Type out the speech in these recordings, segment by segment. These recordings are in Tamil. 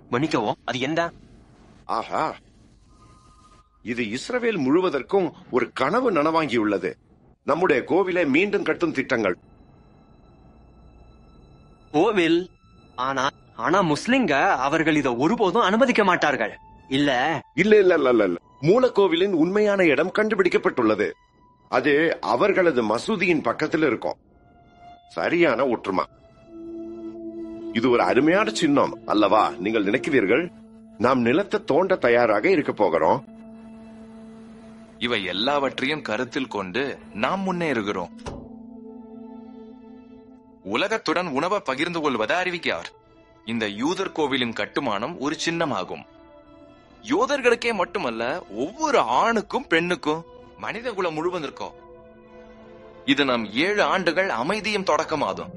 மன்னிக்கவும் அது என்ன ஆஹா இது இஸ்ரவேல் முழுவதற்கும் ஒரு கனவு நனவாங்கியுள்ளது நம்முடைய கோவிலை மீண்டும் கட்டும் திட்டங்கள் கோவில் ஆனா ஆனா முஸ்லிங்க அவர்கள் இத ஒருபோதும் அனுமதிக்க மாட்டார்கள் இல்ல இல்ல இல்ல இல்ல இல்ல, இல்ல மூலக்கோவிலின் உண்மையான இடம் கண்டுபிடிக்கப்பட்டுள்ளது அது அவர்களது மசூதியின் பக்கத்தில் இருக்கும் சரியான ஒற்றுமை இது ஒரு அருமையான சின்னம் அல்லவா நீங்கள் நினைக்கிறீர்கள் நாம் நிலத்தை தோண்ட தயாராக இருக்க போகிறோம் இவை எல்லாவற்றையும் கருத்தில் கொண்டு நாம் முன்னேறுகிறோம் உலகத்துடன் உணவை பகிர்ந்து கொள்வதை அறிவிக்கிறார் இந்த யூதர் கோவிலின் கட்டுமானம் ஒரு சின்னமாகும் யூதர்களுக்கே மட்டுமல்ல ஒவ்வொரு ஆணுக்கும் பெண்ணுக்கும் மனித குலம் முழுவதற்கும் இது நம் ஏழு ஆண்டுகள் அமைதியும் தொடக்கமாகும்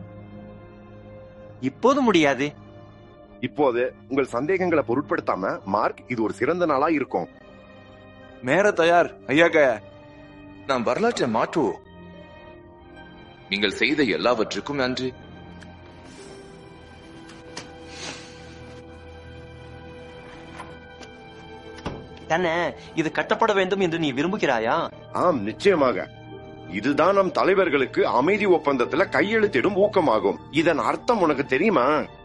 இப்போது முடியாது இப்போது உங்கள் சந்தேகங்களை பொருட்படுத்தாம மார்க் இது ஒரு சிறந்த நாளா இருக்கும் மேற தயார் ஐயாக்க நாம் வரலாற்றை மாற்றுவோம் நீங்கள் செய்த எல்லாவற்றுக்கும் நன்றி தானே இது கட்டப்பட வேண்டும் என்று நீ விரும்புகிறாயா ஆம் நிச்சயமாக இதுதான் நம் தலைவர்களுக்கு அமைதி ஒப்பந்தத்துல கையெழுத்திடும் ஊக்கமாகும் இதன் அர்த்தம் உனக்கு தெரியுமா